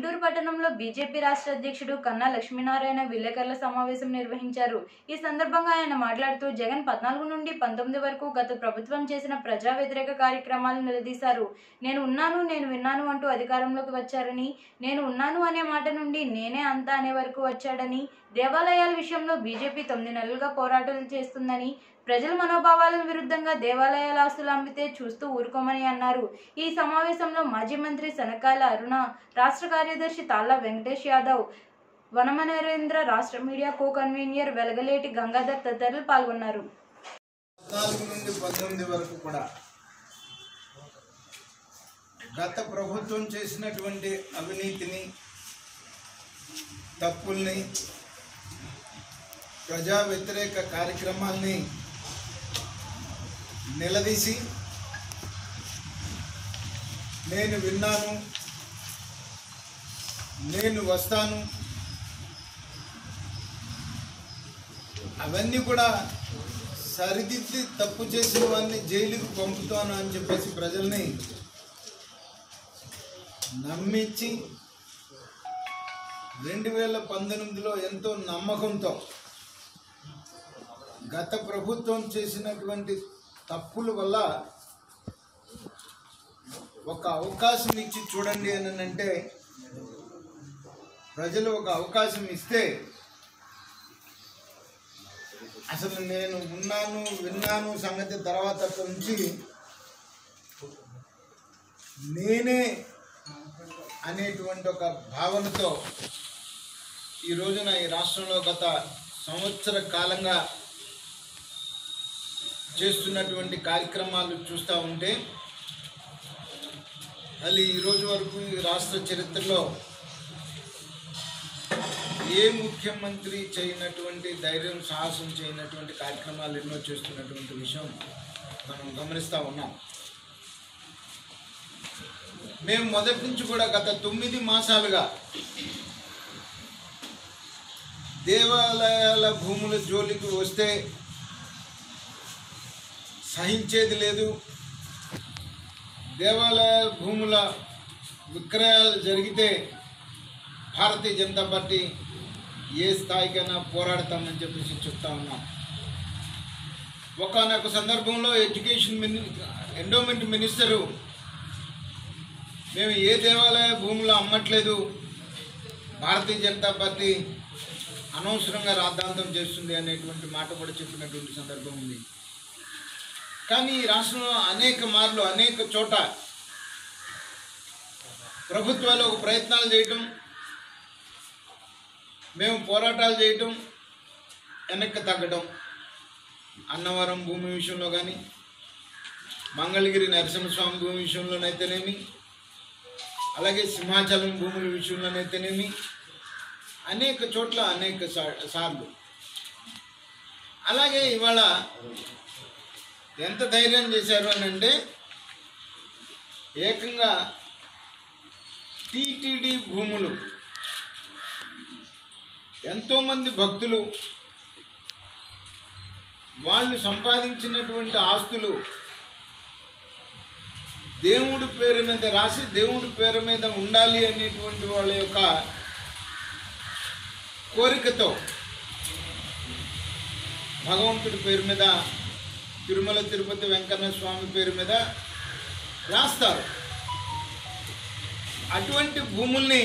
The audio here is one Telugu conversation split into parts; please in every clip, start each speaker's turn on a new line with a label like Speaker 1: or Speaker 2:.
Speaker 1: గుంటూరు పట్టణంలో బీజేపీ రాష్ట్ర అధ్యక్షుడు కన్నా లక్ష్మీనారాయణ విలేకరుల సమావేశం నిర్వహించారు ఈ సందర్భంగా ఆయన మాట్లాడుతూ జగన్ పద్నాలుగు నుండి పంతొమ్మిది వరకు గత ప్రభుత్వం చేసిన ప్రజా వ్యతిరేక కార్యక్రమాలను నిలదీశారు నేను ఉన్నాను నేను విన్నాను అంటూ అధికారంలోకి వచ్చారని నేను ఉన్నాను అనే మాట నుండి నేనే అంతా అనే వరకు వచ్చాడని దేవాలయాల విషయంలో బీజేపీ తొమ్మిది నెలలుగా పోరాటాలు చేస్తుందని ప్రజల మనోభావాలకు విరుద్ధంగా దేవాలయాల ఆస్తులు అమ్మితే చూస్తూ ఊరుకోమని అన్నారు ఈ సమావేశంలో మాజీ మంత్రి సనకాల అరుణ రాష్ట్ర కార్యదర్శి తాళ్ళ వెంకటేష్ యాదవ్ వనమనరేంద్ర రాష్ట్ర media co convener Velagaleti Gangadhar తదితరులు పాల్గొన్నారు
Speaker 2: పద్నాలుగు నుండి పంతొమ్మిది వరకు కూడా గత ప్రభుత్వం చేసినటువంటి అవినీతిని తప్పుల్ని ప్రజా వ్యతిరేక కార్యక్రమాల్ని నిలదీసి నేను విన్నాను నేను వస్తాను అవన్నీ కూడా సరిదిద్ది తప్పు చేసిన వాడిని జైలుకు పంపుతాను అని చెప్పేసి ప్రజల్ని నమ్మించి రెండు వేల పంతొమ్మిదిలో ఎంతో నమ్మకంతో గత ప్రభుత్వం చేసినటువంటి తప్పుల వల్ల ఒక అవకాశం ఇచ్చి చూడండి అని అంటే ప్రజలు ఒక అవకాశం ఇస్తే అసలు నేను ఉన్నాను విన్నాను సంగతి తర్వాత నుంచి నేనే అనేటువంటి ఒక భావనతో ఈ రోజున ఈ రాష్ట్రంలో గత సంవత్సర కాలంగా చేస్తున్నటువంటి కార్యక్రమాలు చూస్తూ ఉంటే మళ్ళీ ఈ రోజు వరకు ఈ రాష్ట్ర చరిత్రలో ఏ ముఖ్యమంత్రి చేయనటువంటి ధైర్యం సాహసం చేయనటువంటి కార్యక్రమాలు ఎన్నో చేస్తున్నటువంటి విషయం మనం గమనిస్తూ ఉన్నాం మేము మొదటి నుంచి కూడా గత తొమ్మిది మాసాలుగా దేవాలయాల భూముల జోలికి వస్తే సహించేది లేదు దేవాలయ భూముల విక్రయాలు జరిగితే భారతీయ జనతా పార్టీ ఏ స్థాయికైనా పోరాడతామని చెప్పేసి చెప్తా ఉన్నాం ఒకనొక సందర్భంలో ఎడ్యుకేషన్ మిని ఎండోమెంట్ మినిస్టరు మేము ఏ దేవాలయ భూములు అమ్మట్లేదు భారతీయ జనతా పార్టీ అనవసరంగా రాద్ధాంతం చేస్తుంది అనేటువంటి మాట కూడా చెప్పినటువంటి సందర్భం ఉంది కానీ ఈ రాష్ట్రంలో అనేక మార్లు అనేక చోట ప్రభుత్వాలు ఒక ప్రయత్నాలు చేయటం మేము పోరాటాలు చేయటం వెనక్కి తగ్గడం అన్నవరం భూమి విషయంలో కానీ మంగళగిరి నరసింహస్వామి భూమి విషయంలోనైతేనేమి అలాగే సింహాచలం భూముల విషయంలోనైతేనేమి అనేక చోట్ల అనేక సా- సార్లు అలాగే ఇవాళ ఎంత ధైర్యం చేశారు అని అంటే ఏకంగా టీటీడీ భూములు ఎంతోమంది భక్తులు వాళ్ళు సంపాదించినటువంటి ఆస్తులు దేవుడి పేరు మీద రాసి దేవుడి పేరు మీద ఉండాలి అనేటువంటి వాళ్ళ యొక్క కోరికతో భగవంతుడి పేరు మీద తిరుమల తిరుపతి వెంకన్న స్వామి పేరు మీద రాస్తారు అటువంటి భూముల్ని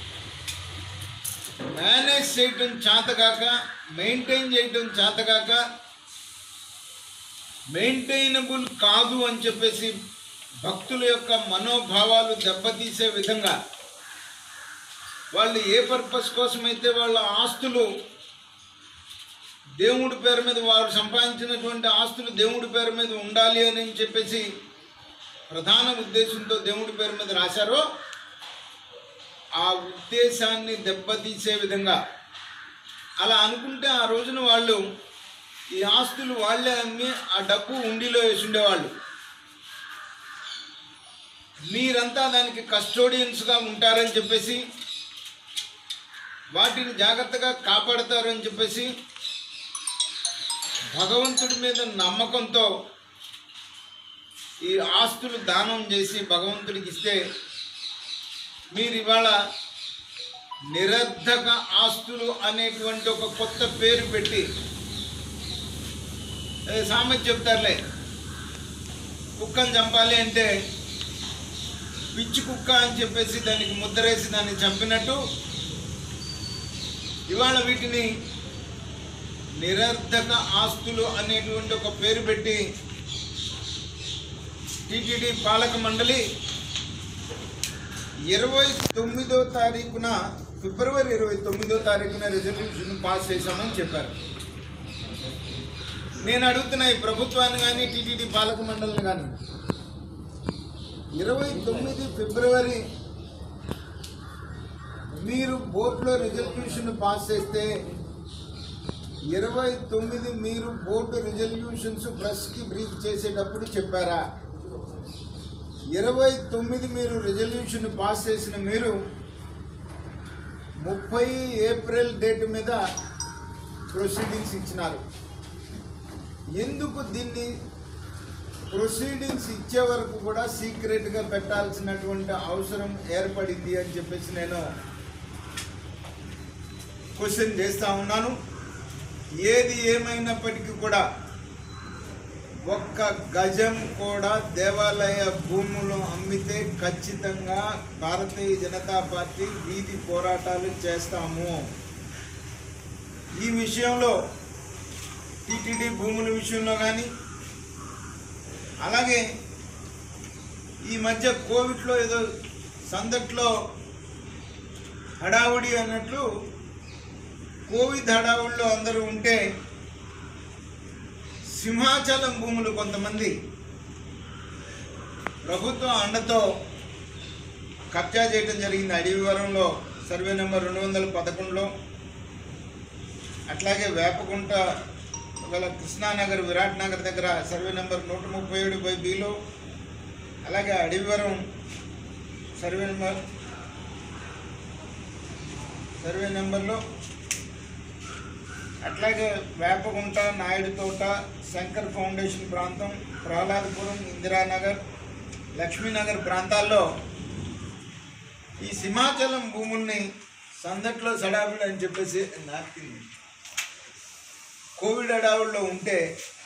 Speaker 2: మేనేజ్ చేయటం చేతగాక మెయింటైన్ చేయటం చేతగాక మెయింటైనబుల్ కాదు అని చెప్పేసి భక్తుల యొక్క మనోభావాలు దెబ్బతీసే విధంగా వాళ్ళు ఏ పర్పస్ కోసమైతే వాళ్ళ ఆస్తులు దేవుడి పేరు మీద వారు సంపాదించినటువంటి ఆస్తులు దేవుడి పేరు మీద ఉండాలి అని చెప్పేసి ప్రధాన ఉద్దేశంతో దేవుడి పేరు మీద రాశారో ఆ ఉద్దేశాన్ని దెబ్బతీసే విధంగా అలా అనుకుంటే ఆ రోజున వాళ్ళు ఈ ఆస్తులు వాళ్ళే అమ్మి ఆ డబ్బు ఉండిలో వేసి ఉండేవాళ్ళు మీరంతా దానికి కస్టోడియన్స్గా ఉంటారని చెప్పేసి వాటిని జాగ్రత్తగా కాపాడతారని చెప్పేసి భగవంతుడి మీద నమ్మకంతో ఈ ఆస్తులు దానం చేసి భగవంతుడికి ఇస్తే మీరు ఇవాళ నిరర్ధక ఆస్తులు అనేటువంటి ఒక కొత్త పేరు పెట్టి ఏ సామెత చెప్తారులే కుక్కను చంపాలి అంటే పిచ్చి కుక్క అని చెప్పేసి దానికి ముద్రేసి దాన్ని చంపినట్టు ఇవాళ వీటిని నిరర్ధక ఆస్తులు అనేటువంటి ఒక పేరు పెట్టి టిటిడి పాలక మండలి ఇరవై తొమ్మిదో తారీఖున ఫిబ్రవరి ఇరవై తొమ్మిదో తారీఖున రెజల్యూషన్ పాస్ చేశామని చెప్పారు నేను అడుగుతున్న ఈ ప్రభుత్వాన్ని కానీ టీటీడీ పాలక మండలిని కానీ ఇరవై తొమ్మిది ఫిబ్రవరి మీరు బోర్డులో రిజల్యూషన్ పాస్ చేస్తే ఇరవై తొమ్మిది మీరు బోర్డు రిజల్యూషన్స్ ప్రెస్కి బ్రీఫ్ చేసేటప్పుడు చెప్పారా ఇరవై తొమ్మిది మీరు రిజల్యూషన్ పాస్ చేసిన మీరు ముప్పై ఏప్రిల్ డేట్ మీద ప్రొసీడింగ్స్ ఇచ్చినారు ఎందుకు దీన్ని ప్రొసీడింగ్స్ ఇచ్చే వరకు కూడా సీక్రెట్గా పెట్టాల్సినటువంటి అవసరం ఏర్పడింది అని చెప్పేసి నేను క్వశ్చన్ చేస్తూ ఉన్నాను ఏది ఏమైనప్పటికీ కూడా ఒక్క గజం కూడా దేవాలయ భూములు అమ్మితే ఖచ్చితంగా భారతీయ జనతా పార్టీ వీధి పోరాటాలు చేస్తాము ఈ విషయంలో టీటీడీ భూముల విషయంలో కానీ అలాగే ఈ మధ్య కోవిడ్లో ఏదో సందట్లో హడావుడి అన్నట్లు కోవిడ్ హడావుడిలో అందరూ ఉంటే సింహాచలం భూములు కొంతమంది ప్రభుత్వం అండతో కబ్జా చేయడం జరిగింది అడవివరంలో సర్వే నెంబర్ రెండు వందల పదకొండులో అట్లాగే వేపకుంట ఒకవేళ కృష్ణానగర్ విరాట్ నగర్ దగ్గర సర్వే నెంబర్ నూట ముప్పై ఏడు బై బిలో అలాగే అడవివరం సర్వే నెంబర్ సర్వే నెంబర్లో అట్లాగే వేపగుంట నాయుడు తోట శంకర్ ఫౌండేషన్ ప్రాంతం ప్రహ్లాదపురం ఇందిరానగర్ లక్ష్మీనగర్ ప్రాంతాల్లో ఈ సింహాచలం భూముల్ని సందట్లో సడాబులు అని చెప్పేసి నాటింది కోవిడ్ అడావుల్లో ఉంటే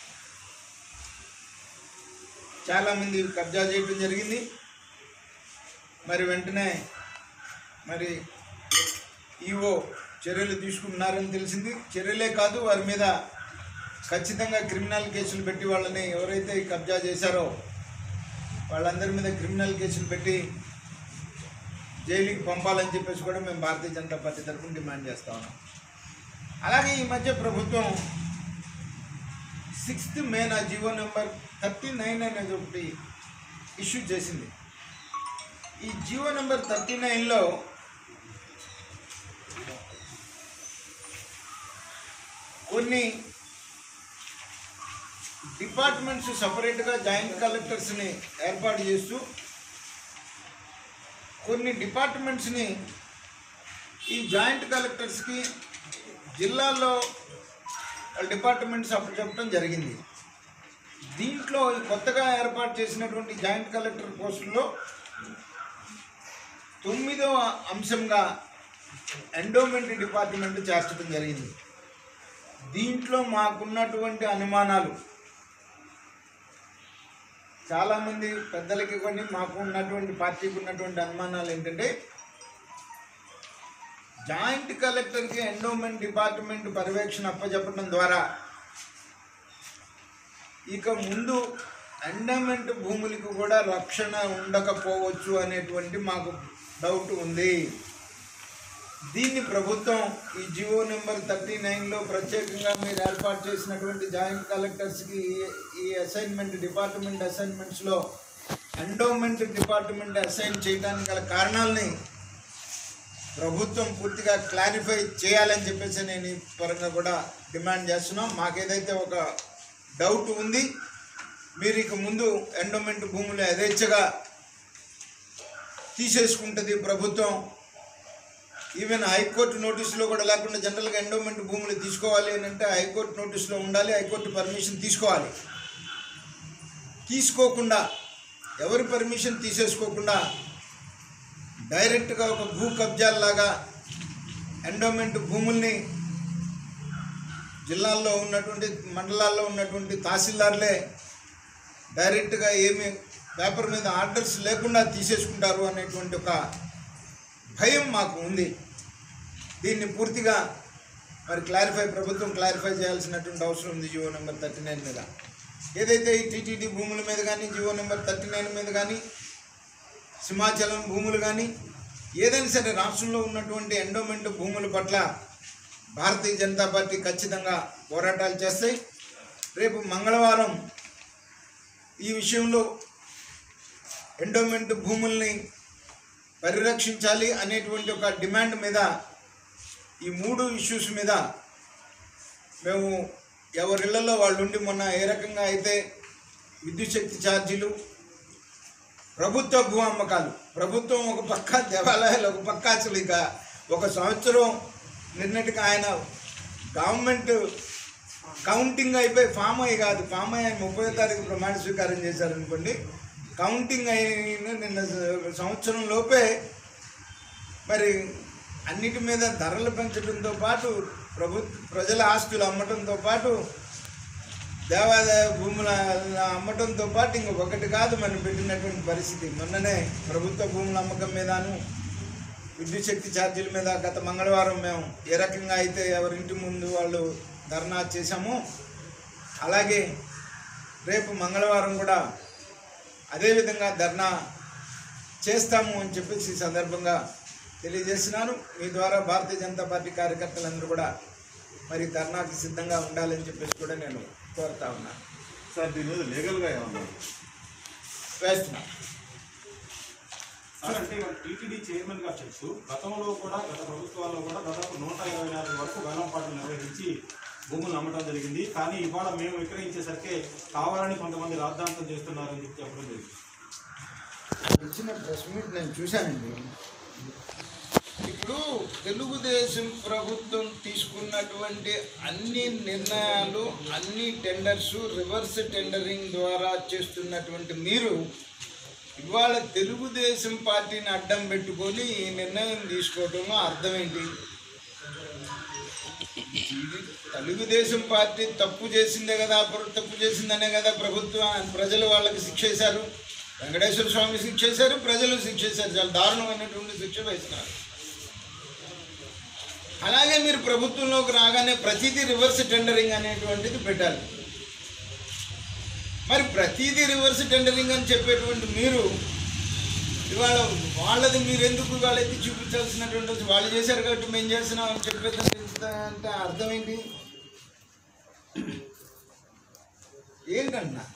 Speaker 2: చాలామంది కబ్జా చేయడం జరిగింది మరి వెంటనే మరి ఈఓ చర్యలు తీసుకుంటున్నారని తెలిసింది చర్యలే కాదు వారి మీద ఖచ్చితంగా క్రిమినల్ కేసులు పెట్టి వాళ్ళని ఎవరైతే ఈ కబ్జా చేశారో వాళ్ళందరి మీద క్రిమినల్ కేసులు పెట్టి జైలుకి పంపాలని చెప్పేసి కూడా మేము భారతీయ జనతా పార్టీ తరఫున డిమాండ్ చేస్తా ఉన్నాం అలాగే ఈ మధ్య ప్రభుత్వం సిక్స్త్ మేన జీవో నెంబర్ థర్టీ నైన్ అనేది ఒకటి ఇష్యూ చేసింది ఈ జీవో నెంబర్ థర్టీ నైన్లో కొన్ని డిపార్ట్మెంట్స్ సపరేట్గా జాయింట్ కలెక్టర్స్ని ఏర్పాటు చేస్తూ కొన్ని డిపార్ట్మెంట్స్ని ఈ జాయింట్ కలెక్టర్స్కి జిల్లాల్లో డిపార్ట్మెంట్స్ అప్పచెప్పడం జరిగింది దీంట్లో ఈ కొత్తగా ఏర్పాటు చేసినటువంటి జాయింట్ కలెక్టర్ పోస్టుల్లో తొమ్మిదవ అంశంగా ఎండోమెంట్ డిపార్ట్మెంట్ చేర్చడం జరిగింది దీంట్లో మాకున్నటువంటి అనుమానాలు చాలామంది పెద్దలకి కొన్ని మాకు ఉన్నటువంటి పార్టీకి ఉన్నటువంటి అనుమానాలు ఏంటంటే జాయింట్ కలెక్టర్కి ఎండోమెంట్ డిపార్ట్మెంట్ పర్యవేక్షణ అప్పచెప్పడం ద్వారా ఇక ముందు ఎండోమెంట్ భూములకు కూడా రక్షణ ఉండకపోవచ్చు అనేటువంటి మాకు డౌట్ ఉంది దీన్ని ప్రభుత్వం ఈ జియో నెంబర్ థర్టీ నైన్లో ప్రత్యేకంగా మీరు ఏర్పాటు చేసినటువంటి జాయింట్ కలెక్టర్స్కి ఈ- ఈ అసైన్మెంట్ డిపార్ట్మెంట్ అసైన్మెంట్స్లో ఎండోమెంట్ డిపార్ట్మెంట్ అసైన్ చేయడానికి గల కారణాలని ప్రభుత్వం పూర్తిగా క్లారిఫై చేయాలని చెప్పేసి నేను ఈ పరంగా కూడా డిమాండ్ చేస్తున్నాం మాకేదైతే ఒక డౌట్ ఉంది మీరు ఇక ముందు ఎండోమెంట్ భూములు యథేచ్ఛగా తీసేసుకుంటుంది ప్రభుత్వం ఈవెన్ హైకోర్టు నోటీసులో కూడా లేకుండా జనరల్గా ఎండోమెంట్ భూములు తీసుకోవాలి అని అంటే హైకోర్టు నోటీసులో ఉండాలి హైకోర్టు పర్మిషన్ తీసుకోవాలి తీసుకోకుండా ఎవరి పర్మిషన్ తీసేసుకోకుండా డైరెక్ట్గా ఒక భూ కబ్జాల్లాగా ఎండోమెంట్ భూముల్ని జిల్లాల్లో ఉన్నటువంటి మండలాల్లో ఉన్నటువంటి తహసీల్దార్లే డైరెక్ట్గా ఏమి పేపర్ మీద ఆర్డర్స్ లేకుండా తీసేసుకుంటారు అనేటువంటి ఒక భయం మాకు ఉంది దీన్ని పూర్తిగా మరి క్లారిఫై ప్రభుత్వం క్లారిఫై చేయాల్సినటువంటి అవసరం ఉంది జియో నెంబర్ థర్టీ నైన్ మీద ఏదైతే ఈ టీటీడీ భూముల మీద కానీ జియో నెంబర్ థర్టీ నైన్ మీద కానీ సింహాచలం భూములు కానీ ఏదైనా సరే రాష్ట్రంలో ఉన్నటువంటి ఎండోమెంట్ భూముల పట్ల భారతీయ జనతా పార్టీ ఖచ్చితంగా పోరాటాలు చేస్తాయి రేపు మంగళవారం ఈ విషయంలో ఎండోమెంట్ భూముల్ని పరిరక్షించాలి అనేటువంటి ఒక డిమాండ్ మీద ఈ మూడు ఇష్యూస్ మీద మేము ఎవరిళ్లలో వాళ్ళు ఉండి మొన్న ఏ రకంగా అయితే విద్యుత్ శక్తి ఛార్జీలు ప్రభుత్వ భూ అమ్మకాలు ప్రభుత్వం ఒక పక్క దేవాలయాలు ఒక పక్క అసలు ఇక ఒక సంవత్సరం నిన్నటికి ఆయన గవర్నమెంట్ కౌంటింగ్ అయిపోయి ఫామ్ అయ్యి కాదు ఫామ్ అయ్యి ఆయన ముప్పై తారీఖు ప్రమాణ స్వీకారం చేశారనుకోండి కౌంటింగ్ అయిన నిన్న సంవత్సరం లోపే మరి అన్నిటి మీద ధరలు పెంచడంతో పాటు ప్రభుత్వ ప్రజల ఆస్తులు అమ్మటంతో పాటు దేవాదాయ భూముల అమ్మటంతో పాటు ఇంకొకటి కాదు మనం పెట్టినటువంటి పరిస్థితి మొన్ననే ప్రభుత్వ భూముల అమ్మకం మీదను విద్యుత్ శక్తి ఛార్జీల మీద గత మంగళవారం మేము ఏ రకంగా అయితే ఎవరింటి ముందు వాళ్ళు ధర్నా చేశామో అలాగే రేపు మంగళవారం కూడా అదేవిధంగా ధర్నా చేస్తాము అని చెప్పేసి ఈ సందర్భంగా తెలియజేస్తున్నాను మీ ద్వారా భారతీయ జనతా పార్టీ కార్యకర్తలందరూ కూడా మరి ధర్నాకి సిద్ధంగా ఉండాలని చెప్పేసి కూడా నేను కోరుతా ఉన్నాను
Speaker 3: సార్ దీని మీద లీగల్గా ఏమన్నా
Speaker 2: వేస్తున్నా
Speaker 4: సార్ అంటే ఇవాళ టీటీడీ చైర్మన్ గా చెప్తూ గతంలో కూడా గత ప్రభుత్వాల్లో కూడా దాదాపు నూట ఇరవై నాలుగు వరకు వేలం పాటలు నిర్వహించి భూములు అమ్మటం జరిగింది కానీ ఇవాళ మేము విక్రయించేసరికి కావాలని కొంతమంది రాద్ధాంతం చేస్తున్నారని చెప్పి చెప్పడం జరిగింది
Speaker 2: ఇచ్చిన ప్రెస్ మీట్ నేను చూశానండి ఇప్పుడు తెలుగుదేశం ప్రభుత్వం తీసుకున్నటువంటి అన్ని నిర్ణయాలు అన్ని టెండర్స్ రివర్స్ టెండరింగ్ ద్వారా చేస్తున్నటువంటి మీరు ఇవాళ తెలుగుదేశం పార్టీని అడ్డం పెట్టుకొని ఈ నిర్ణయం తీసుకోవడంలో అర్థం ఏంటి ఇది తెలుగుదేశం పార్టీ తప్పు చేసిందే కదా ప్ర- తప్పు చేసిందనే కదా ప్రభుత్వం ప్రజలు వాళ్ళకి శిక్ష వేశారు వెంకటేశ్వర స్వామి శిక్ష వేశారు ప్రజలు శిక్ష వేశారు చాలా దారుణమైనటువంటి శిక్ష వేసినారు అలాగే మీరు ప్రభుత్వంలోకి రాగానే ప్రతిదీ రివర్స్ టెండరింగ్ అనేటువంటిది పెట్టాలి మరి ప్రతిదీ రివర్స్ టెండరింగ్ అని చెప్పేటువంటి మీరు ఇవాళ వాళ్ళది మీరు ఎందుకు వాళ్ళైతే చూపించాల్సినటువంటి అవసరం- వాళ్ళు చేశారు కాబట్టి మేము చేస్తున్నాం అని చెప్పేది అంటే అర్థం ఏంటి ఏంటన్నా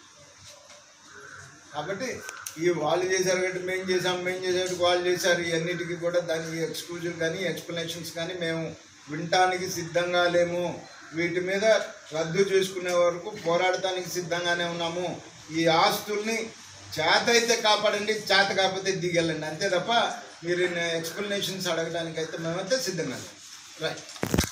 Speaker 2: కాబట్టి ఈ వాళ్ళు చేశారు కాబట్టి మేము చేసాం మేము చేసేటికి వాళ్ళు చేశారు ఇవన్నిటికీ కూడా దానికి ఎక్స్క్లూజివ్ కానీ ఎక్స్ప్లెనేషన్స్ కానీ మేము వినటానికి సిద్ధంగా లేము వీటి మీద రద్దు చేసుకునే వరకు పోరాడటానికి సిద్ధంగానే ఉన్నాము ఈ ఆస్తుల్ని చేత అయితే కాపాడండి చేత కాకపోతే దిగెళ్ళండి అంతే తప్ప మీరు ఎక్స్ప్లెనేషన్స్ అడగడానికి అయితే మేమైతే సిద్ధంగా లేము. రైట్